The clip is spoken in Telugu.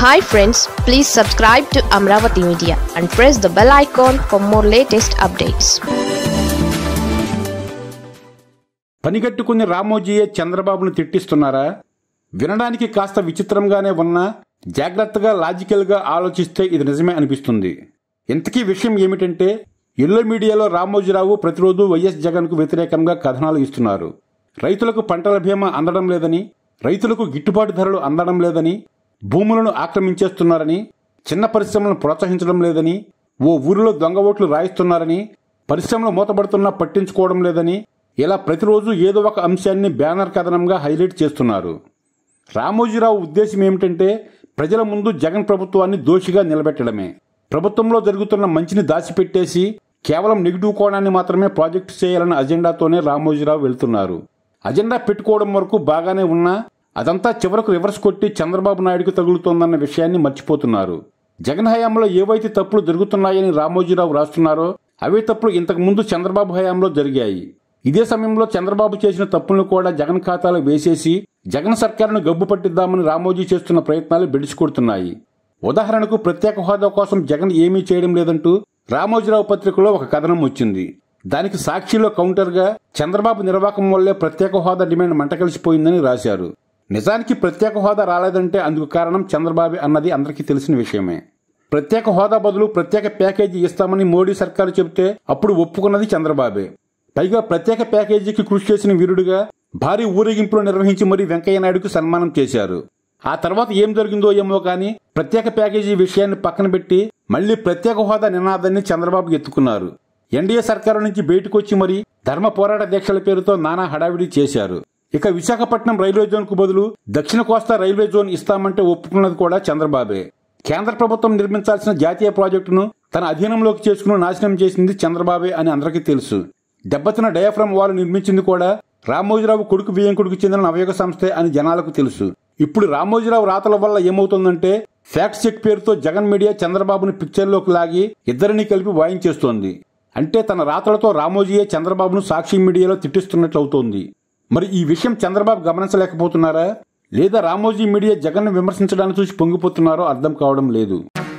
hi friends please subscribe to Amaravati media and press the bell icon for more latest updates పనిగట్టుకుని రామోజీయే చంద్రబాబును తిట్టిస్తున్నారా వినడానికి కాస్త విచిత్రంగానే ఉన్నా జాగ్రత్తగా లాజికల్గా ఆలోచిస్తే ఇది నిజమే అనిపిస్తుంది ఇంతకీ విషయం ఏమిటంటే ఎల్లో మీడియాలో రామోజీరావు ప్రతిరోజు వైఎస్ జగన్కు వ్యతిరేకంగా కథనాలు ఇస్తున్నారు రైతులకు పంటల బీమా అందడం లేదని రైతులకు గిట్టుబాటు ధరలు అందడం లేదని భూములను ఆక్రమించేస్తున్నారని చిన్న పరిశ్రమలను ప్రోత్సహించడం లేదని ఓ ఊరిలో దొంగ ఓట్లు రాయిస్తున్నారని పరిశ్రమలు మూతపడుతున్నా పట్టించుకోవడం లేదని ఇలా ప్రతిరోజు ఏదో ఒక అంశాన్ని బ్యానర్ కథనంగా హైలైట్ చేస్తున్నారు రామోజీరావు ఉద్దేశం ఏమిటంటే ప్రజల ముందు జగన్ ప్రభుత్వాన్ని దోషిగా నిలబెట్టడమే ప్రభుత్వంలో జరుగుతున్న మంచిని దాచిపెట్టేసి కేవలం నెగిటివ్ కోణాన్ని మాత్రమే ప్రాజెక్టు చేయాలన్న అజెండాతోనే రామోజీరావు వెళ్తున్నారు అజెండా పెట్టుకోవడం వరకు బాగానే ఉన్నా అదంతా చివరకు రివర్స్ కొట్టి చంద్రబాబు నాయుడుకు తగులుతోందన్న విషయాన్ని మర్చిపోతున్నారు జగన్ హయాంలో ఏవైతే తప్పులు జరుగుతున్నాయని రామోజీరావు రాస్తున్నారో అవే తప్పులు ఇంతకు ముందు చంద్రబాబు హయాంలో జరిగాయి ఇదే సమయంలో చంద్రబాబు చేసిన తప్పులను కూడా జగన్ ఖాతాలో వేసేసి జగన్ సర్కారును గబ్బు పట్టిద్దామని రామోజీ చేస్తున్న ప్రయత్నాలు బెడిసికొడుతున్నాయి ఉదాహరణకు ప్రత్యేక హోదా కోసం జగన్ ఏమీ చేయడం లేదంటూ రామోజీరావు పత్రికలో ఒక కథనం వచ్చింది దానికి సాక్షిలో కౌంటర్గా చంద్రబాబు నిర్వాకం వల్లే ప్రత్యేక హోదా డిమాండ్ మంటకలిసిపోయిందని రాశారు నిజానికి ప్రత్యేక హోదా రాలేదంటే అందుకు కారణం చంద్రబాబు అన్నది అందరికీ తెలిసిన విషయమే ప్రత్యేక హోదా బదులు ప్రత్యేక ప్యాకేజీ ఇస్తామని మోడీ సర్కారు చెబితే అప్పుడు ఒప్పుకున్నది చంద్రబాబే పైగా ప్రత్యేక ప్యాకేజీకి కృషి చేసిన వీరుడుగా భారీ ఊరేగింపులు నిర్వహించి మరీ వెంకయ్యనాయుడుకు సన్మానం చేశారు ఆ తర్వాత ఏం జరిగిందో ఏమో కానీ ప్రత్యేక ప్యాకేజీ విషయాన్ని పక్కన పెట్టి మళ్లీ ప్రత్యేక హోదా నినాదాన్ని చంద్రబాబు ఎత్తుకున్నారు ఎన్డీఏ సర్కారు నుంచి బయటకు వచ్చి మరీ ధర్మ పోరాట దీక్షల పేరుతో నానా హడావిడి చేశారు ఇక విశాఖపట్నం రైల్వే జోన్ కు బదులు దక్షిణ కోస్తా రైల్వే జోన్ ఇస్తామంటే ఒప్పుకున్నది కూడా చంద్రబాబే కేంద్ర ప్రభుత్వం నిర్మించాల్సిన జాతీయ ప్రాజెక్టును తన అధీనంలోకి చేసుకుని నాశనం చేసింది చంద్రబాబే అని అందరికీ తెలుసు దెబ్బతిన డయాఫ్రమ్ వాల్ నిర్మించింది కూడా రామోజీరావు కొడుకు బియ్యంకుడికి చెందిన నవయుగ సంస్థే అని జనాలకు తెలుసు ఇప్పుడు రామోజీరావు రాతల వల్ల ఏమవుతుందంటే ఫ్యాక్ట్ చెక్ పేరుతో జగన్ మీడియా చంద్రబాబుని పిక్చర్లోకి లాగి ఇద్దరిని కలిపి వాయించేస్తోంది అంటే తన రాతలతో రామోజీయే చంద్రబాబును సాక్షి మీడియాలో తిట్టిస్తున్నట్లు అవుతోంది మరి ఈ విషయం చంద్రబాబు గమనించలేకపోతున్నారా లేదా రామోజీ మీడియా జగన్ను విమర్శించడాన్ని చూసి పొంగిపోతున్నారో అర్థం కావడం లేదు